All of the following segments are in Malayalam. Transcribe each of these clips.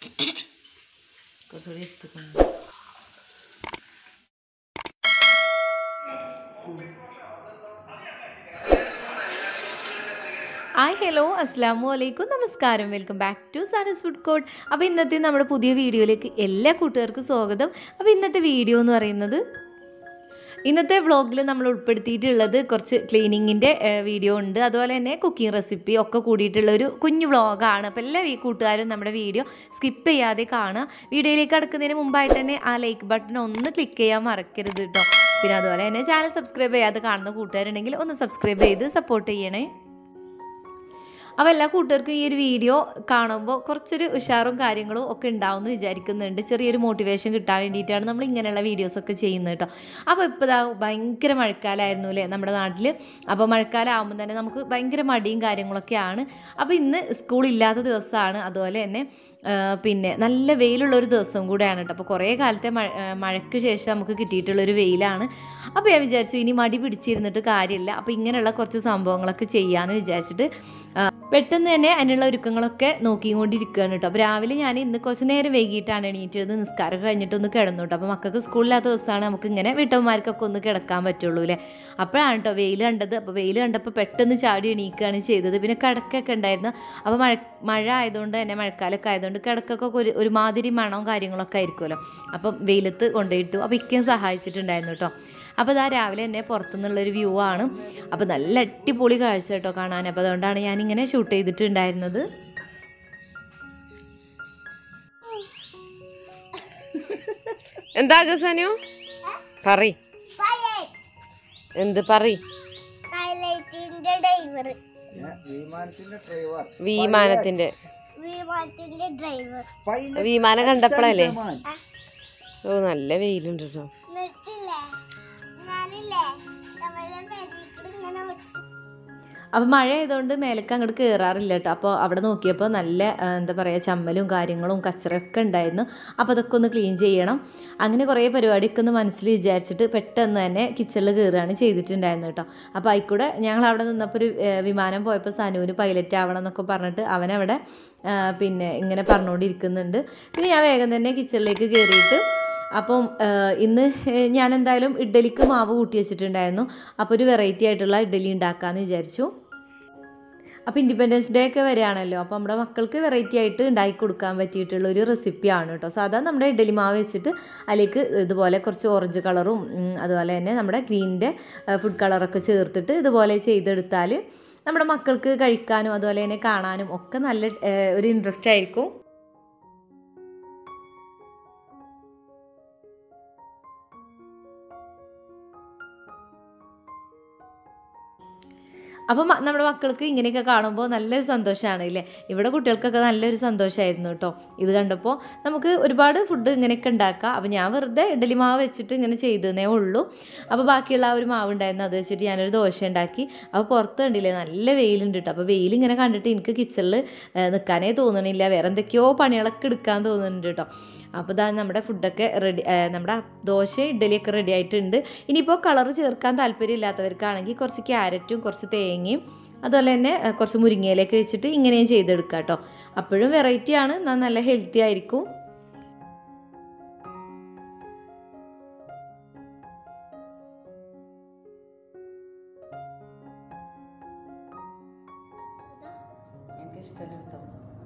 കുറച്ചുകൂടി എത്തിക്കണം ഹായ് ഹലോ അസ്സാം വലൈക്കും നമസ്കാരം welcome back to Sanas food court അപ്പോൾ ഇന്നത്തെ നമ്മുടെ പുതിയ വീഡിയോയിലേക്ക് എല്ലാ കൂട്ടുകാർക്കും സ്വാഗതം അപ്പോൾ ഇന്നത്തെ വീഡിയോ എന്ന് പറയുന്നത് ഇന്നത്തെ വ്ളോഗിൽ നമ്മൾ ഉൾപ്പെടുത്തിയിട്ടുള്ളത് കുറച്ച് ക്ലീനിങ്ങിൻ്റെ വീഡിയോ ഉണ്ട് അതുപോലെ തന്നെ കുക്കിംഗ് റെസിപ്പി ഒക്കെ കൂടിയിട്ടുള്ള ഒരു കുഞ്ഞു വ്ളോഗാണ് അപ്പോൾ എല്ലാ ഈ കൂട്ടുകാരും നമ്മുടെ വീഡിയോ സ്കിപ്പ് ചെയ്യാതെ കാണുക വീഡിയോയിലേക്ക് കടക്കുന്നതിന് മുമ്പായിട്ട് തന്നെ ആ ലൈക്ക് ബട്ടൺ ഒന്ന് ക്ലിക്ക് ചെയ്യാൻ മറക്കരുത് കേട്ടോ പിന്നെ അതുപോലെ തന്നെ ചാനൽ സബ്സ്ക്രൈബ് ചെയ്യാതെ കാണുന്ന കൂട്ടുകാരുണ്ടെങ്കിൽ ഒന്ന് സബ്സ്ക്രൈബ് ചെയ്ത് സപ്പോർട്ട് ചെയ്യണേ അപ്പോൾ എല്ലാ കൂട്ടുകാർക്കും ഈ ഒരു വീഡിയോ കാണുമ്പോൾ കുറച്ചൊരു ഉഷാറും കാര്യങ്ങളും ഒക്കെ ഉണ്ടാവും എന്ന് വിചാരിക്കുന്നുണ്ട് ചെറിയൊരു മോട്ടിവേഷൻ കിട്ടാൻ വേണ്ടിയിട്ടാണ് നമ്മൾ ഇങ്ങനെയുള്ള വീഡിയോസൊക്കെ ചെയ്യുന്നത് കേട്ടോ അപ്പോൾ ഇപ്പോൾ ഇതാ ഭയങ്കര മഴക്കാലമായിരുന്നു അല്ലേ നമ്മുടെ നാട്ടിൽ അപ്പോൾ മഴക്കാലം ആകുമ്പോൾ തന്നെ നമുക്ക് ഭയങ്കര മടിയും കാര്യങ്ങളൊക്കെയാണ് അപ്പോൾ ഇന്ന് സ്കൂളില്ലാത്ത ദിവസമാണ് അതുപോലെ തന്നെ ആ, പിന്നെ നല്ല വെയിലുള്ള ഒരു ദിവസം കൂടെയാണ് കേട്ടോ അപ്പോൾ കുറേ കാലത്തെ മഴ ആ, മഴയ്ക്ക് ശേഷം നമുക്ക് കിട്ടിയിട്ടുള്ളൊരു വെയിലാണ് അപ്പോൾ ഞാൻ വിചാരിച്ചു ഇനി മടി പിടിച്ചിരുന്നിട്ട് കാര്യമില്ല അപ്പോൾ ഇങ്ങനെയുള്ള കുറച്ച് സംഭവങ്ങളൊക്കെ ചെയ്യാമെന്ന് വിചാരിച്ചിട്ട് ആ, പെട്ടെന്ന് തന്നെ അതിനുള്ള ഒരുക്കങ്ങളൊക്കെ നോക്കിക്കൊണ്ടിരിക്കുകയാണ് കേട്ടോ അപ്പോൾ രാവിലെ ഞാൻ ഇന്ന് കുറച്ച് നേരം വൈകിട്ടാണ് എണീറ്റത് നിസ്കാരം കഴിഞ്ഞിട്ടൊന്ന് കിടന്നു കേട്ടോ അപ്പോൾ മക്കൾക്ക് സ്കൂളില്ലാത്ത ദിവസമാണ് നമുക്ക് ഇങ്ങനെ വീട്ടമ്മമാർക്കൊക്കെ ഒന്ന് കിടക്കാൻ പറ്റുള്ളൂ അല്ലേ അപ്പോഴാണ് കേട്ടോ വെയിൽ കണ്ടത് അപ്പോൾ വെയിൽ കണ്ടപ്പോൾ പെട്ടെന്ന് ചാടി എണീക്കുകയാണ് ചെയ്തത് പിന്നെ കിടക്കൊക്കെ ഉണ്ടായിരുന്നു അപ്പോൾ മഴ മഴ ആയതുകൊണ്ട് തന്നെ മഴക്കാലമൊക്കെ ആയതുകൊണ്ട് കിടക്കൊക്കെ ഒരു ഒരുമാതിരി മണവും കാര്യങ്ങളൊക്കെ ആയിരിക്കുമല്ലോ അപ്പം വെയിലത്ത് കൊണ്ടുപോയിട്ടു അപ്പോൾ ഇക്കയും സഹായിച്ചിട്ടുണ്ടായിരുന്നു കേട്ടോ അപ്പോൾ ഇതാ രാവിലെ തന്നെ പുറത്തുനിന്നുള്ളൊരു വ്യൂ ആണ് അപ്പോൾ നല്ല അടിപൊളി കാഴ്ച കേട്ടോ കാണാൻ അപ്പോൾ അതുകൊണ്ടാണ് ഞാനിങ്ങനെ ഷൂട്ട് ചെയ്തിട്ടുണ്ടായിരുന്നത് എന്താ ഗസാനോ പറ എന്ത് പറ പൈലറ്റിന്റെ ഡ്രൈവർ വിമാനത്തിന്റെ ഡ്രൈവർ വിമാനത്തിന്റെ വിമാനത്തിന്റെ ഡ്രൈവർ വിമാനം കണ്ടപ്പോഴല്ലേ ഓ നല്ല വെയിലുണ്ട് കേട്ടോ എന്നിട്ടില്ലേ ഞാനില്ലേ നമ്മുടെ പെരീക്കൂടെ ഇങ്ങനെ വിട്ടു അപ്പോൾ മഴ ആയതുകൊണ്ട് മേലേക്ക് അങ്ങോട്ട് കയറാറില്ല കേട്ടോ അപ്പോൾ അവിടെ നോക്കിയപ്പോൾ നല്ല ആ, എന്താ പറയുക ചമ്മലും കാര്യങ്ങളും കച്ചറയൊക്കെ ഉണ്ടായിരുന്നു അപ്പോൾ അതൊക്കെ ഒന്ന് ക്ലീൻ ചെയ്യണം അങ്ങനെ കുറേ പരിപാടിയൊക്കെ ഒന്ന് മനസ്സിൽ വിചാരിച്ചിട്ട് പെട്ടെന്ന് തന്നെ കിച്ചണിൽ കയറുകയാണ് ചെയ്തിട്ടുണ്ടായിരുന്നു കേട്ടോ അപ്പോൾ ആയിക്കൂടെ ഞങ്ങൾ അവിടെ നിന്നപ്പോൾ ഒരു ആ, വിമാനം പോയപ്പോൾ സനുവിന് പൈലറ്റ് ആവണം എന്നൊക്കെ പറഞ്ഞിട്ട് അവനവിടെ ആ, പിന്നെ ഇങ്ങനെ പറഞ്ഞുകൊണ്ടിരിക്കുന്നുണ്ട് പിന്നെ ഞാൻ വേഗം തന്നെ കിച്ചണിലേക്ക് കയറിയിട്ട് അപ്പം ആ, ഇന്ന് ഞാൻ എന്തായാലും ഇഡ്ഡലിക്ക് മാവ് കൂട്ടി വെച്ചിട്ടുണ്ടായിരുന്നു അപ്പോൾ ഒരു വെറൈറ്റി ആയിട്ടുള്ള ഇഡ്ഡലി ഉണ്ടാക്കാമെന്ന് വിചാരിച്ചു അപ്പോൾ ഇൻഡിപെൻഡൻസ് ഡേ ഒക്കെ വരികയാണല്ലോ അപ്പോൾ നമ്മുടെ മക്കൾക്ക് വെറൈറ്റി ആയിട്ട് ഉണ്ടാക്കി കൊടുക്കാൻ പറ്റിയിട്ടുള്ള ഒരു റെസിപ്പിയാണ് കേട്ടോ സാധാരണ നമ്മുടെ ഇഡ്ഡലി മാവ് വെച്ചിട്ട് അതിലേക്ക് ഇതുപോലെ കുറച്ച് ഓറഞ്ച് കളറും ഉം, അതുപോലെ തന്നെ നമ്മുടെ ഗ്രീനിൻ്റെ ഫുഡ് കളറൊക്കെ ചേർത്തിട്ട് ഇതുപോലെ ചെയ്തെടുത്താൽ നമ്മുടെ മക്കൾക്ക് കഴിക്കാനും അതുപോലെ തന്നെ കാണാനും ഒക്കെ നല്ല ആ, ഒരു ഇൻട്രസ്റ്റ് ആയിരിക്കും അപ്പോൾ മ- നമ്മുടെ മക്കൾക്ക് ഇങ്ങനെയൊക്കെ കാണുമ്പോൾ നല്ലൊരു സന്തോഷമാണ് ഇല്ലേ ഇവിടെ കുട്ടികൾക്കൊക്കെ നല്ലൊരു സന്തോഷമായിരുന്നു കേട്ടോ ഇത് കണ്ടപ്പോൾ നമുക്ക് ഒരുപാട് ഫുഡ് ഇങ്ങനെയൊക്കെ ഉണ്ടാക്കാം അപ്പോൾ ഞാൻ വെറുതെ ഇഡലി മാവ് വെച്ചിട്ട് ഇങ്ങനെ ചെയ്തതേ ഉള്ളൂ അപ്പോൾ ബാക്കിയുള്ള ആ ഒരു മാവ് ഉണ്ടായിരുന്നു അത് വെച്ചിട്ട് ഞാനൊരു ദോശ ഉണ്ടാക്കി അപ്പോൾ പുറത്ത് കണ്ടില്ലേ നല്ല വെയിലുണ്ട് കേട്ടോ അപ്പോൾ വെയിൽ ഇങ്ങനെ കണ്ടിട്ട് എനിക്ക് കിച്ചണിൽ നിൽക്കാനേ തോന്നണില്ല വേറെ എന്തൊക്കെയോ പണികളൊക്കെ എടുക്കാൻ തോന്നുന്നുണ്ട് കേട്ടോ അപ്പോൾ ഇതാ നമ്മുടെ ഫുഡൊക്കെ റെഡി നമ്മുടെ ദോശ ഇഡ്ഡലിയൊക്കെ റെഡി ആയിട്ടുണ്ട് ഇനിയിപ്പോൾ കളർ ചേർക്കാൻ താല്പര്യമില്ലാത്തവർക്കാണെങ്കിൽ കുറച്ച് ക്യാരറ്റും കുറച്ച് തേങ്ങയും അതുപോലെ തന്നെ ഏ, കുറച്ച് മുരിങ്ങയിലേക്ക് വെച്ചിട്ട് ഇങ്ങനെയും ചെയ്തെടുക്കാം കേട്ടോ അപ്പോഴും വെറൈറ്റി ആണ് എന്നാൽ നല്ല ഹെൽത്തി ആയിരിക്കും എനിക്കിഷ്ടമല്ല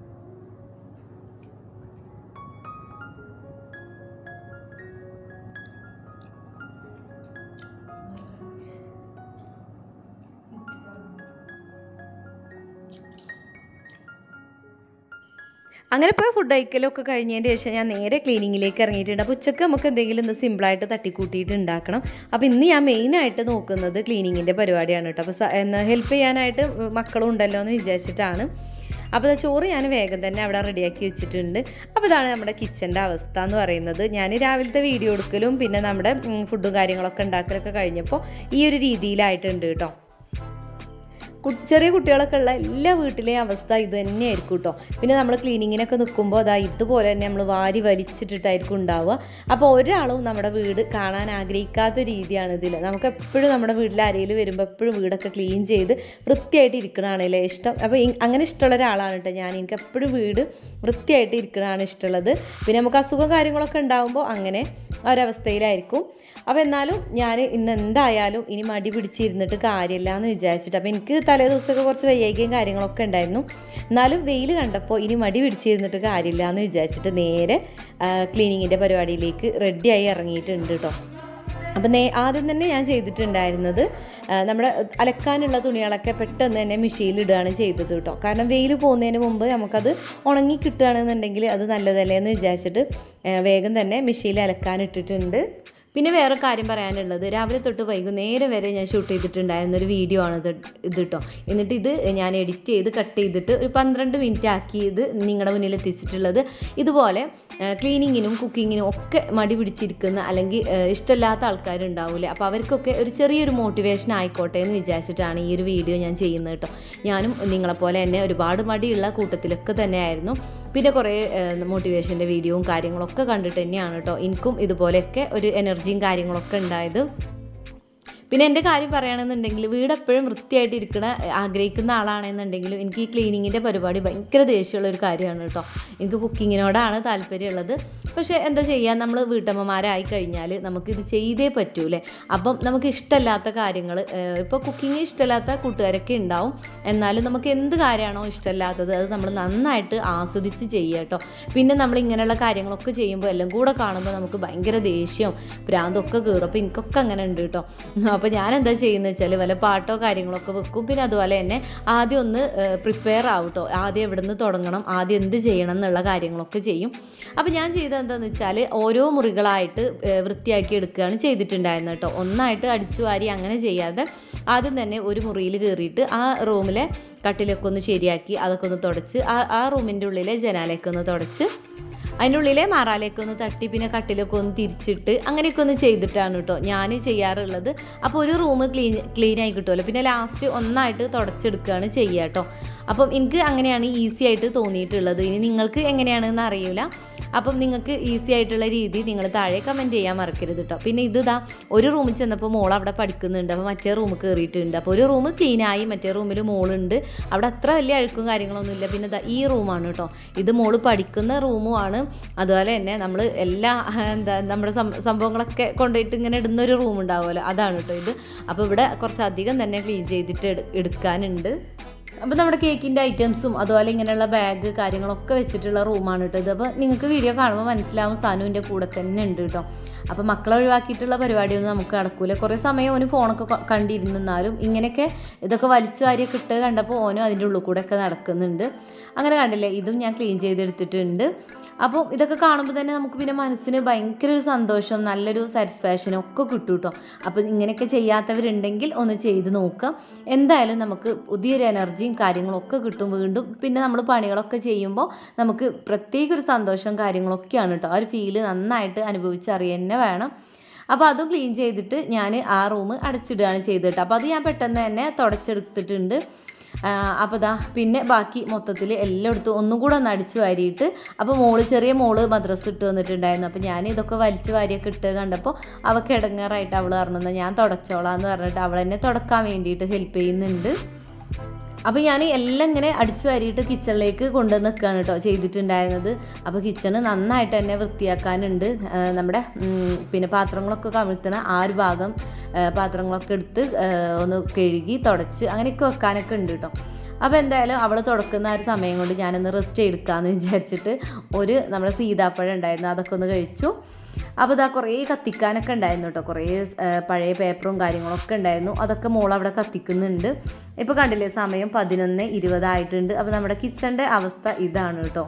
അങ്ങനെ ഇപ്പോൾ ഫുഡ് കഴിക്കലൊക്കെ കഴിഞ്ഞതിന് ശേഷം ഞാൻ നേരെ ക്ലീനിങ്ങിലേക്ക് ഇറങ്ങിയിട്ടുണ്ട് അപ്പോൾ ഉച്ചക്ക് നമുക്ക് എന്തെങ്കിലും ഇന്ന് സിമ്പിളായിട്ട് തട്ടിക്കൂട്ടിയിട്ട് ഉണ്ടാക്കണം അപ്പോൾ ഇന്ന് ഞാൻ മെയിനായിട്ട് നോക്കുന്നത് ക്ലീനിങ്ങിൻ്റെ പരിപാടിയാണ് കേട്ടോ അപ്പോൾ എന്നാൽ ഹെൽപ്പ് ചെയ്യാനായിട്ട് മക്കളും ഉണ്ടല്ലോ എന്ന് വിചാരിച്ചിട്ടാണ് അപ്പോൾ ദാ ചോറ് ഞാൻ വേഗം തന്നെ അവിടെ റെഡിയാക്കി വെച്ചിട്ടുണ്ട് അപ്പോൾ ഇതാണ് നമ്മുടെ കിച്ചൻ്റെ അവസ്ഥ എന്ന് പറയുന്നത് ഞാൻ രാവിലത്തെ വീഡിയോ എടുക്കലും പിന്നെ നമ്മുടെ ഉം, ഫുഡും കാര്യങ്ങളൊക്കെ ഉണ്ടാക്കലൊക്കെ കഴിഞ്ഞപ്പോൾ ഈ ഒരു രീതിയിലായിട്ടുണ്ട് കേട്ടോ കു- ചെറിയ കുട്ടികളൊക്കെ ഉള്ള എല്ലാ വീട്ടിലെയും അവസ്ഥ ഇത് തന്നെയായിരിക്കും കേട്ടോ പിന്നെ നമ്മൾ ക്ലീനിങ്ങിനൊക്കെ നിൽക്കുമ്പോൾ അതാ ഇതുപോലെ തന്നെ നമ്മൾ വാരി വലിച്ചിട്ടിട്ടായിരിക്കും ഉണ്ടാവുക അപ്പോൾ ഒരാളും നമ്മുടെ വീട് കാണാൻ ആഗ്രഹിക്കാത്ത രീതിയാണ് ഇതിൽ നമുക്ക് എപ്പോഴും നമ്മുടെ വീട്ടിൽ ആരെങ്കിലും വരുമ്പോൾ എപ്പോഴും വീടൊക്കെ ക്ലീൻ ചെയ്ത് വൃത്തിയായിട്ട് ഇരിക്കണതാണല്ലേ ഇഷ്ടം അപ്പോൾ ഇ- അങ്ങനെ ഇഷ്ടമുള്ള ഒരാളാണ് കേട്ടോ ഞാൻ എനിക്ക് എപ്പോഴും വീട് വൃത്തിയായിട്ട് ഇരിക്കണതാണ് ഇഷ്ടമുള്ളത് പിന്നെ നമുക്ക് അസുഖം കാര്യങ്ങളൊക്കെ ഉണ്ടാകുമ്പോൾ അങ്ങനെ ആ ഒരവസ്ഥയിലായിരിക്കും അപ്പോൾ എന്നാലും ഞാൻ ഇന്ന് എന്തായാലും ഇനി മടി പിടിച്ചിരുന്നിട്ട് കാര്യമില്ല എന്ന് വിചാരിച്ചിട്ട് അപ്പോൾ എനിക്ക് തലേ ദിവസമൊക്കെ കുറച്ച് വയ്യായികയും കാര്യങ്ങളൊക്കെ ഉണ്ടായിരുന്നു എന്നാലും വെയിൽ കണ്ടപ്പോൾ ഇനി മടി പിടിച്ചിരുന്നിട്ട് കാര്യമില്ല എന്ന് വിചാരിച്ചിട്ട് നേരെ ക്ലീനിങ്ങിൻ്റെ പരിപാടിയിലേക്ക് റെഡിയായി ഇറങ്ങിയിട്ടുണ്ട് കേട്ടോ അപ്പം നേ ആദ്യം തന്നെ ഞാൻ ചെയ്തിട്ടുണ്ടായിരുന്നത് ആ, നമ്മുടെ അലക്കാനുള്ള തുണികളൊക്കെ പെട്ടെന്ന് തന്നെ മെഷീനിലിടുകയാണ് ചെയ്തത് കേട്ടോ കാരണം വെയിൽ പോകുന്നതിന് മുമ്പ് നമുക്കത് ഉണങ്ങി കിട്ടുകയാണെന്നുണ്ടെങ്കിൽ അത് നല്ലതല്ലേ എന്ന് വിചാരിച്ചിട്ട് ആ, വേഗം തന്നെ മെഷീനിൽ അലക്കാനിട്ടിട്ടുണ്ട് പിന്നെ വേറെ കാര്യം പറയാനുള്ളത് രാവിലെ തൊട്ട് വൈകുന്നേരം വരെ ഞാൻ ഷൂട്ട് ചെയ്തിട്ടുണ്ടായിരുന്ന ഒരു വീഡിയോ ആണ് ഇത് ഇത് കേട്ടോ എന്നിട്ട് ഇത് ഞാൻ എഡിറ്റ് ചെയ്ത് കട്ട് ചെയ്തിട്ട് ഒരു പന്ത്രണ്ട് മിനിറ്റ് ആക്കി ഇത് നിങ്ങളുടെ മുന്നിൽ എത്തിച്ചിട്ടുള്ളത് ഇതുപോലെ ക്ലീനിങ്ങിനും കുക്കിങ്ങിനും ഒക്കെ മടി പിടിച്ചിരിക്കുന്ന അല്ലെങ്കിൽ ഏഹ്, ഇഷ്ടമില്ലാത്ത ആൾക്കാരുണ്ടാവില്ലേ അപ്പോൾ അവർക്കൊക്കെ ഒരു ചെറിയൊരു മോട്ടിവേഷൻ ആയിക്കോട്ടെ എന്ന് വിചാരിച്ചിട്ടാണ് ഈ ഒരു വീഡിയോ ഞാൻ ചെയ്യുന്നത് കേട്ടോ ഞാനും നിങ്ങളെപ്പോലെ തന്നെ ഒരുപാട് മടിയുള്ള കൂട്ടത്തിലൊക്കെ തന്നെയായിരുന്നു പിന്നെ കുറേ മോട്ടിവേഷൻ്റെ വീഡിയോയും കാര്യങ്ങളൊക്കെ കണ്ടിട്ട് തന്നെയാണ് കേട്ടോ എനിക്കും ഇതുപോലെയൊക്കെ ഒരു എനർജിയും കാര്യങ്ങളൊക്കെ ഉണ്ടായത് പിന്നെ എൻ്റെ കാര്യം പറയുകയാണെന്നുണ്ടെങ്കിൽ വീട് എപ്പോഴും വൃത്തിയായിട്ട് ഇരിക്കണ ആഗ്രഹിക്കുന്ന ആളാണെന്നുണ്ടെങ്കിലും എനിക്ക് ഈ ക്ലീനിങ്ങിൻ്റെ പരിപാടി ഭയങ്കര ദേഷ്യമുള്ള ഒരു കാര്യമാണ് കേട്ടോ എനിക്ക് കുക്കിങ്ങിനോടാണ് താല്പര്യമുള്ളത് പക്ഷേ എന്താ ചെയ്യുക നമ്മൾ വീട്ടമ്മമാരായി കഴിഞ്ഞാൽ നമുക്കിത് ചെയ്തേ പറ്റൂലേ അപ്പം നമുക്ക് ഇഷ്ടമല്ലാത്ത കാര്യങ്ങൾ ഇപ്പോൾ കുക്കിംഗ് ഇഷ്ടമല്ലാത്ത കൂട്ടുകാരൊക്കെ ഉണ്ടാവും എന്നാലും നമുക്ക് എന്ത് കാര്യമാണോ ഇഷ്ടമല്ലാത്തത് അത് നമ്മൾ നന്നായിട്ട് ആസ്വദിച്ച് ചെയ്യുക കേട്ടോ പിന്നെ നമ്മൾ ഇങ്ങനെയുള്ള കാര്യങ്ങളൊക്കെ ചെയ്യുമ്പോൾ എല്ലാം കൂടെ കാണുമ്പോൾ നമുക്ക് ഭയങ്കര ദേഷ്യവും ഭ്രാന്തൊക്കെ കയറും അപ്പോൾ എനിക്കൊക്കെ അങ്ങനെ ഉണ്ട് കേട്ടോ അപ്പോൾ ഞാൻ എന്താ ചെയ്യുന്നത് വെച്ചാൽ വല്ല പാട്ടോ കാര്യങ്ങളൊക്കെ വെക്കും പിന്നെ അതുപോലെ തന്നെ ആദ്യം ഒന്ന് പ്രിപ്പയർ ആവട്ടോ ആദ്യം എവിടെ നിന്ന് തുടങ്ങണം ആദ്യം എന്ത് ചെയ്യണം എന്നുള്ള കാര്യങ്ങളൊക്കെ ചെയ്യും അപ്പോൾ ഞാൻ ചെയ്തത് എന്താണെന്ന് വെച്ചാൽ ഓരോ മുറികളായിട്ട് ഏഹ്, വൃത്തിയാക്കി എടുക്കുകയാണ് ചെയ്തിട്ടുണ്ടായിരുന്നത് കേട്ടോ ഒന്നായിട്ട് അടിച്ചു വാരി അങ്ങനെ ചെയ്യാതെ ആദ്യം തന്നെ ഒരു മുറിയിൽ കയറിയിട്ട് ആ റൂമിലെ കട്ടിലൊക്കെ ഒന്ന് ശരിയാക്കി അതൊക്കെ ഒന്ന് തുടച്ച് ആ ആ റൂമിൻ്റെ ഉള്ളിലെ ജനാലയൊക്കെ ഒന്ന് തുടച്ച് അതിൻ്റെ ഉള്ളിലെ മാറാലേക്ക് ഒന്ന് തട്ടി പിന്നെ കട്ടിലൊക്കെ ഒന്ന് തിരിച്ചിട്ട് അങ്ങനെയൊക്കെ ഒന്ന് ചെയ്തിട്ടാണ് കേട്ടോ ഞാൻ ചെയ്യാറുള്ളത് അപ്പോൾ ഒരു റൂം ക്ലീൻ ക്ലീൻ ആയി കിട്ടുമല്ലോ പിന്നെ ലാസ്റ്റ് ഒന്നായിട്ട് തുടച്ചെടുക്കുകയാണ് ചെയ്യുക കേട്ടോ അപ്പം എനിക്ക് അങ്ങനെയാണ് ഈസി ആയിട്ട് തോന്നിയിട്ടുള്ളത് ഇനി നിങ്ങൾക്ക് എങ്ങനെയാണെന്ന് അറിയില്ല അപ്പം നിങ്ങൾക്ക് ഈസി ആയിട്ടുള്ള രീതി നിങ്ങൾ താഴെ കമൻറ്റ് ചെയ്യാൻ മറക്കരുത് കേട്ടോ പിന്നെ ഇത് ഇതാ ഒരു റൂമിൽ ചെന്നപ്പോൾ മോൾ അവിടെ പഠിക്കുന്നുണ്ട് അപ്പോൾ മറ്റേ റൂം കയറിയിട്ടുണ്ട് അപ്പോൾ ഒരു റൂം ക്ലീനായി മറ്റേ റൂമിൽ മോളുണ്ട് അവിടെ അത്ര വലിയ അഴുക്കും കാര്യങ്ങളൊന്നുമില്ല പിന്നെ ദാ ഈ റൂമാണ് കേട്ടോ ഇത് മോള് പഠിക്കുന്ന റൂമുമാണ് അതുപോലെ തന്നെ നമ്മൾ എല്ലാ എന്താ നമ്മുടെ സം- സംഭവങ്ങളൊക്കെ കൊണ്ടുപോയിട്ട് ഇങ്ങനെ ഇടുന്ന ഒരു റൂം ഉണ്ടാവുമല്ലോ അതാണ് കേട്ടോ ഇത് അപ്പോൾ ഇവിടെ കുറച്ചധികം തന്നെ ക്ലീൻ ചെയ്തിട്ട് എടു- എടുക്കാനുണ്ട് അപ്പോൾ നമ്മുടെ കേക്കിൻ്റെ ഐറ്റംസും അതുപോലെ ഇങ്ങനെയുള്ള ബാഗ് കാര്യങ്ങളൊക്കെ വെച്ചിട്ടുള്ള റൂമാണ് കേട്ടോ ഇത് അപ്പോൾ നിങ്ങൾക്ക് വീഡിയോ കാണുമ്പോൾ മനസ്സിലാവും സാനുവിൻ്റെ കൂടെ തന്നെ ഉണ്ട് കേട്ടോ അപ്പോൾ മക്കളെ ഒഴിവാക്കിയിട്ടുള്ള പരിപാടിയൊന്നും നമുക്ക് നടക്കൂല കുറേ സമയം ഓന് ഫോണൊക്കെ ക- കണ്ടിരുന്നാലും ഇങ്ങനെയൊക്കെ ഇതൊക്കെ വലിച്ചു വാരിയൊക്കെ ഇട്ട് കണ്ടപ്പോൾ ഓനും അതിൻ്റെ ഉള്ളിൽ കൂടെ ഒക്കെ നടക്കുന്നുണ്ട് അങ്ങനെ കണ്ടില്ലേ ഇതും ഞാൻ ക്ലീൻ ചെയ്തെടുത്തിട്ടുണ്ട് അപ്പോൾ ഇതൊക്കെ കാണുമ്പോൾ തന്നെ നമുക്ക് പിന്നെ മനസ്സിന് ഭയങ്കര ഒരു സന്തോഷം നല്ലൊരു സാറ്റിസ്ഫാക്ഷനും ഒക്കെ കിട്ടും കേട്ടോ അപ്പോൾ ഇങ്ങനെയൊക്കെ ചെയ്യാത്തവരുണ്ടെങ്കിൽ ഒന്ന് ചെയ്ത് നോക്കാം എന്തായാലും നമുക്ക് പുതിയൊരു എനർജിയും കാര്യങ്ങളും ഒക്കെ കിട്ടും വീണ്ടും പിന്നെ നമ്മൾ പണികളൊക്കെ ചെയ്യുമ്പോൾ നമുക്ക് പ്രത്യേക ഒരു സന്തോഷവും കാര്യങ്ങളൊക്കെയാണ് കേട്ടോ ആ ഒരു ഫീല് നന്നായിട്ട് അനുഭവിച്ചറിയാൻ തന്നെ വേണം അപ്പോൾ അതും ക്ലീൻ ചെയ്തിട്ട് ഞാൻ ആ റൂം അടച്ചിടുകയാണ് ചെയ്തിട്ട് അപ്പോൾ അത് ഞാൻ പെട്ടെന്ന് തന്നെ തുടച്ചെടുത്തിട്ടുണ്ട് അപ്പോൾ ദാ പിന്നെ ബാക്കി മൊത്തത്തിൽ എല്ലായിടത്തും ഒന്നും കൂടെ ഒന്ന് അടിച്ചു വാരിയിട്ട് അപ്പോൾ മോള് ചെറിയ മോള് മദ്രസ് ഇട്ട് വന്നിട്ടുണ്ടായിരുന്നു അപ്പോൾ ഞാൻ ഇതൊക്കെ വലിച്ചു വാരിയൊക്കെ ഇട്ട് കണ്ടപ്പോൾ അവൾക്ക് ഇടങ്ങാറായിട്ട് അവൾ പറഞ്ഞത് ഞാൻ തുടച്ചോളാം എന്ന് പറഞ്ഞിട്ട് അവൾ എന്നെ തുടക്കാൻ വേണ്ടിയിട്ട് ഹെൽപ്പ് ചെയ്യുന്നുണ്ട് അപ്പോൾ ഞാൻ എല്ലാം ഇങ്ങനെ അടിച്ചു വാരിയിട്ട് കിച്ചണിലേക്ക് കൊണ്ടുവന്ന് നിൽക്കുകയാണ് കേട്ടോ ചെയ്തിട്ടുണ്ടായിരുന്നത് അപ്പോൾ കിച്ചണ് നന്നായിട്ട് തന്നെ വൃത്തിയാക്കാനുണ്ട് ആ, നമ്മുടെ ഉം, പിന്നെ പാത്രങ്ങളൊക്കെ കമിഴ്ത്തണ ആ ഒരു ഭാഗം ആ, പാത്രങ്ങളൊക്കെ എടുത്ത് ആ, ഒന്ന് കഴുകി തുടച്ച് അങ്ങനെയൊക്കെ വെക്കാനൊക്കെ ഉണ്ട് കേട്ടോ അപ്പോൾ എന്തായാലും അവൾ തുടക്കുന്ന ആ ഒരു സമയം കൊണ്ട് ഞാനൊന്ന് റെസ്റ്റ് എടുക്കാമെന്ന് വിചാരിച്ചിട്ട് ഒരു നമ്മുടെ സീതാപ്പഴം ഉണ്ടായിരുന്നു അതൊക്കെ ഒന്ന് കഴിച്ചു അപ്പോൾ ഇതാ കുറേ കത്തിക്കാനൊക്കെ ഉണ്ടായിരുന്നു കേട്ടോ കുറേ ആ, പഴയ പേപ്പറും കാര്യങ്ങളൊക്കെ ഉണ്ടായിരുന്നു അതൊക്കെ മോൾ അവിടെ കത്തിക്കുന്നുണ്ട് ഇപ്പോൾ കണ്ടില്ലേ സമയം പതിനൊന്ന് ഇരുപതായിട്ടുണ്ട് അപ്പോൾ നമ്മുടെ കിച്ചണിൻ്റെ അവസ്ഥ ഇതാണ് കേട്ടോ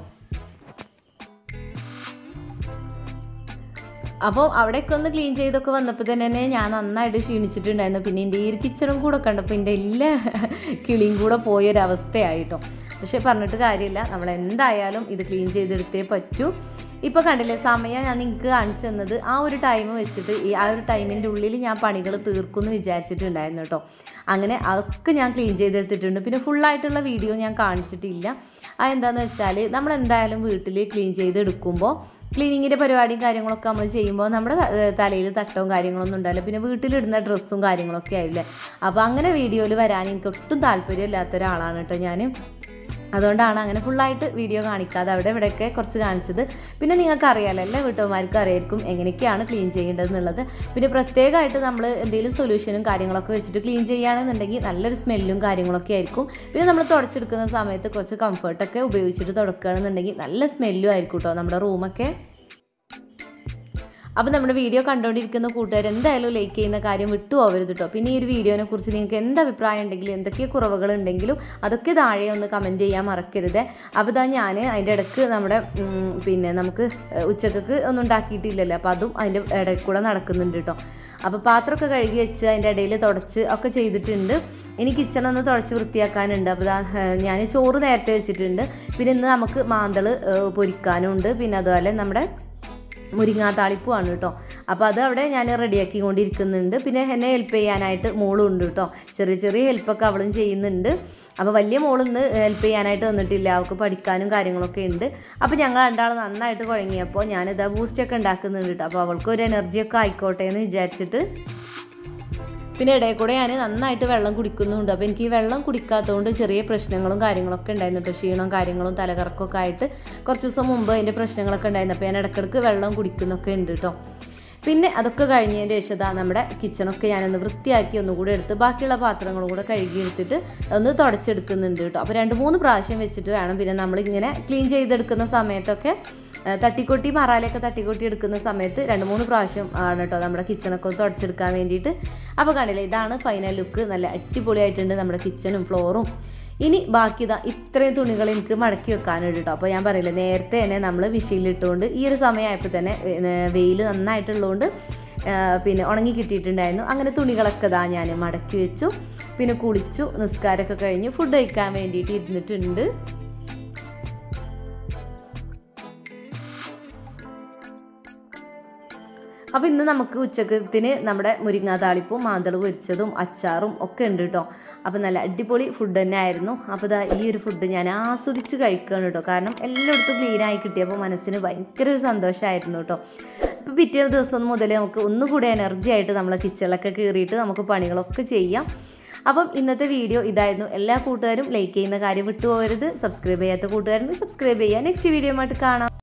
അപ്പോൾ അവിടെയൊക്കെ ഒന്ന് ക്ലീൻ ചെയ്തൊക്കെ വന്നപ്പോൾ തന്നെ ഞാൻ നന്നായിട്ട് ക്ഷീണിച്ചിട്ടുണ്ടായിരുന്നു പിന്നെ എൻ്റെ ഈ ഒരു കിച്ചണും കൂടെ കണ്ടപ്പോൾ എൻ്റെ എല്ലാ കിളിയും കൂടെ പോയൊരവസ്ഥയായിട്ടോ പക്ഷേ പറഞ്ഞിട്ട് കാര്യമില്ല നമ്മൾ എന്തായാലും ഇത് ക്ലീൻ ചെയ്തെടുത്തേ പറ്റൂ ഇപ്പോൾ കണ്ടില്ലേ സമയം ഞാൻ നിങ്ങൾക്ക് കാണിച്ചു തന്നത് ആ ഒരു ടൈം വെച്ചിട്ട് ഈ ആ ഒരു ടൈമിൻ്റെ ഉള്ളിൽ ഞാൻ പണികൾ തീർക്കുമെന്ന് വിചാരിച്ചിട്ടുണ്ടായിരുന്നു കേട്ടോ അങ്ങനെ അതൊക്കെ ഞാൻ ക്ലീൻ ചെയ്തെടുത്തിട്ടുണ്ട് പിന്നെ ഫുള്ളായിട്ടുള്ള വീഡിയോ ഞാൻ കാണിച്ചിട്ടില്ല അത് എന്താണെന്ന് വെച്ചാൽ നമ്മൾ എന്തായാലും വീട്ടിൽ ക്ലീൻ ചെയ്തെടുക്കുമ്പോൾ ക്ലീനിങ്ങിൻ്റെ പരിപാടിയും കാര്യങ്ങളൊക്കെ നമ്മൾ ചെയ്യുമ്പോൾ നമ്മുടെ തലയിൽ തട്ടവും കാര്യങ്ങളൊന്നും ഉണ്ടാവില്ല പിന്നെ വീട്ടിലിടുന്ന ഡ്രസ്സും കാര്യങ്ങളൊക്കെ ആയില്ലേ അപ്പോൾ അങ്ങനെ വീഡിയോയിൽ വരാൻ എനിക്ക് ഒട്ടും താല്പര്യമില്ലാത്ത ഒരാളാണ് കേട്ടോ ഞാൻ അതുകൊണ്ടാണ് അങ്ങനെ ഫുള്ളായിട്ട് വീഡിയോ കാണിക്കാതെ അവിടെ ഇവിടെയൊക്കെ കുറച്ച് കാണിച്ചത് പിന്നെ നിങ്ങൾക്ക് അറിയാലോ എല്ലാ വീട്ടമ്മമാർക്കും അറിയായിരിക്കും എങ്ങനെയൊക്കെയാണ് ക്ലീൻ ചെയ്യേണ്ടത് എന്നുള്ളത് പിന്നെ പ്രത്യേകമായിട്ട് നമ്മൾ എന്തെങ്കിലും സൊല്യൂഷനും കാര്യങ്ങളൊക്കെ വെച്ചിട്ട് ക്ലീൻ ചെയ്യുകയാണെന്നുണ്ടെങ്കിൽ നല്ലൊരു സ്മെല്ലും കാര്യങ്ങളൊക്കെ ആയിരിക്കും പിന്നെ നമ്മൾ തുടച്ചെടുക്കുന്ന സമയത്ത് കുറച്ച് കംഫർട്ടൊക്കെ ഉപയോഗിച്ചിട്ട് തുടക്കുകയാണെന്നുണ്ടെങ്കിൽ നല്ല സ്മെല്ലും ആയിരിക്കും കേട്ടോ നമ്മുടെ റൂമൊക്കെ അപ്പോൾ നമ്മുടെ വീഡിയോ കണ്ടുകൊണ്ടിരിക്കുന്ന കൂട്ടുകാർ എന്തായാലും ലൈക്ക് ചെയ്യുന്ന കാര്യം വിട്ടു പോകരുത് കേട്ടോ പിന്നെ ഈ ഒരു വീഡിയോനെ കുറിച്ച് നിങ്ങൾക്ക് എന്ത് അഭിപ്രായം ഉണ്ടെങ്കിലും എന്തൊക്കെ കുറവുകൾ ഉണ്ടെങ്കിലും അതൊക്കെ താഴെ ഒന്ന് കമൻറ്റ് ചെയ്യാൻ മറക്കരുത് അപ്പോൾ ഇതാ ഞാൻ അതിൻ്റെ ഇടയ്ക്ക് നമ്മുടെ ഉം, പിന്നെ നമുക്ക് ഉച്ചക്കൊക്കെ ഒന്നും ഉണ്ടാക്കിയിട്ടില്ലല്ലോ അപ്പോൾ അതും അതിൻ്റെ ഇടയിൽ കൂടെ നടക്കുന്നുണ്ട് കേട്ടോ അപ്പോൾ പാത്രമൊക്കെ കഴുകി വെച്ച് അതിൻ്റെ ഇടയിൽ തുടച്ച് ഒക്കെ ചെയ്തിട്ടുണ്ട് ഇനി കിച്ചൺ ഒന്ന് തുടച്ച് വൃത്തിയാക്കാനുണ്ട് അപ്പോൾ ഞാൻ ചോറ് നേരത്തെ വെച്ചിട്ടുണ്ട് പിന്നെ ഇന്ന് നമുക്ക് മാന്തൾ പൊരിക്കാനുണ്ട് പിന്നെ അതുപോലെ നമ്മുടെ മുരിങ്ങാ താളിപ്പുമാണ് കേട്ടോ അപ്പോൾ അത് അവിടെ ഞാൻ റെഡിയാക്കി കൊണ്ടിരിക്കുന്നുണ്ട് പിന്നെ എന്നെ ഹെൽപ്പ് ചെയ്യാനായിട്ട് മോളും ഉണ്ട് കേട്ടോ ചെറിയ ചെറിയ ഹെൽപ്പൊക്കെ അവളും ചെയ്യുന്നുണ്ട് അപ്പോൾ വലിയ മോളിന്ന് ഹെൽപ്പ് ചെയ്യാനായിട്ട് വന്നിട്ടില്ല അവൾക്ക് പഠിക്കാനും കാര്യങ്ങളൊക്കെ ഉണ്ട് അപ്പോൾ ഞങ്ങൾ രണ്ടാൾ നന്നായിട്ട് കുഴങ്ങിയപ്പോൾ ഞാനിതാ ബൂസ്റ്റൊക്കെ ഉണ്ടാക്കുന്നുണ്ട് കേട്ടോ അപ്പോൾ അവൾക്ക് ഒരു എനർജിയൊക്കെ ആയിക്കോട്ടെ എന്ന് വിചാരിച്ചിട്ട് പിന്നെ ഇടയിൽ കൂടെ ഞാൻ നന്നായിട്ട് വെള്ളം കുടിക്കുന്നുണ്ട് അപ്പോൾ എനിക്ക് ഈ വെള്ളം കുടിക്കാത്തതുകൊണ്ട് ചെറിയ പ്രശ്നങ്ങളും കാര്യങ്ങളൊക്കെ ഉണ്ടായിരുന്നു കേട്ടോ ക്ഷീണവും കാര്യങ്ങളും തലകറക്കമൊക്കെ ആയിട്ട് കുറച്ച് ദിവസം മുമ്പ് അതിൻ്റെ പ്രശ്നങ്ങളൊക്കെ ഉണ്ടായിരുന്നു അപ്പോൾ ഞാൻ ഇടയ്ക്കിടയ്ക്ക് വെള്ളം കുടിക്കുന്നൊക്കെ ഉണ്ട് കേട്ടോ പിന്നെ അതൊക്കെ കഴിഞ്ഞതിൻ്റെ ശേഷം ദാ നമ്മുടെ കിച്ചണൊക്കെ ഞാനൊന്ന് വൃത്തിയാക്കി ഒന്നുകൂടെ എടുത്ത് ബാക്കിയുള്ള പാത്രങ്ങളും കൂടെ കഴുകി എടുത്തിട്ട് ഒന്ന് തുടച്ചെടുക്കുന്നുണ്ട് കേട്ടോ അപ്പോൾ രണ്ട് മൂന്ന് പ്രാവശ്യം വെച്ചിട്ട് വേണം പിന്നെ നമ്മളിങ്ങനെ ക്ലീൻ ചെയ്തെടുക്കുന്ന സമയത്തൊക്കെ ആ, തട്ടിക്കൊട്ടി മറാലയൊക്കെ തട്ടിക്കൊട്ടി എടുക്കുന്ന സമയത്ത് രണ്ട് മൂന്ന് പ്രാവശ്യം ആണ് കേട്ടോ നമ്മുടെ കിച്ചണൊക്കെ ഒന്ന് തുടച്ചെടുക്കാൻ വേണ്ടിയിട്ട് അപ്പോൾ കണ്ടില്ലേ ഇതാണ് ഫൈനൽ ലുക്ക് നല്ല അടിപൊളിയായിട്ടുണ്ട് നമ്മുടെ കിച്ചണും ഫ്ലോറും ഇനി ബാക്കി ഇതാ ഇത്രയും തുണികൾ എനിക്ക് മടക്കി വെക്കാനുണ്ട് കേട്ടോ അപ്പോൾ ഞാൻ പറയില്ല നേരത്തെ തന്നെ നമ്മൾ വിഷയിലിട്ടുകൊണ്ട് ഈ ഒരു സമയമായപ്പോൾ തന്നെ വെയിൽ നന്നായിട്ടുള്ളതുകൊണ്ട് ആ, പിന്നെ ഉണങ്ങി കിട്ടിയിട്ടുണ്ടായിരുന്നു അങ്ങനെ തുണികളൊക്കെ ഇതാ ഞാൻ മടക്കി വെച്ചു പിന്നെ കുളിച്ചു നിസ്കാരമൊക്കെ കഴിഞ്ഞ് ഫുഡ് കഴിക്കാൻ വേണ്ടിയിട്ട് ഇരുന്നിട്ടുണ്ട് അപ്പോൾ ഇന്ന് നമുക്ക് ഉച്ചക്കത്തിന് നമ്മുടെ മുരിങ്ങാ താളിപ്പും മാന്തൾ പൊരിച്ചതും അച്ചാറും ഒക്കെ ഉണ്ട് കേട്ടോ അപ്പോൾ നല്ല അടിപൊളി ഫുഡ് തന്നെ ആയിരുന്നു അപ്പോൾ ഇതാ ഈ ഒരു ഫുഡ് ഞാൻ ആസ്വദിച്ച് കഴിക്കുകയാണ് കേട്ടോ കാരണം എല്ലായിടത്തും ക്ലീനായി കിട്ടിയപ്പോൾ മനസ്സിന് ഭയങ്കര ഒരു സന്തോഷമായിരുന്നു കേട്ടോ ഇപ്പോൾ പിറ്റേ ദിവസം മുതൽ നമുക്ക് ഒന്നുകൂടി എനർജി ആയിട്ട് നമ്മളെ കിച്ചണിലൊക്കെ കയറിയിട്ട് നമുക്ക് പണികളൊക്കെ ചെയ്യാം അപ്പം ഇന്നത്തെ വീഡിയോ ഇതായിരുന്നു എല്ലാ കൂട്ടുകാരും ലൈക്ക് ചെയ്യുന്ന കാര്യം വിട്ടുപോകരുത് സബ്സ്ക്രൈബ് ചെയ്യാത്ത കൂട്ടുകാരും സബ്സ്ക്രൈബ് ചെയ്യുക നെക്സ്റ്റ് വീഡിയോ ആയിട്ട് കാണാം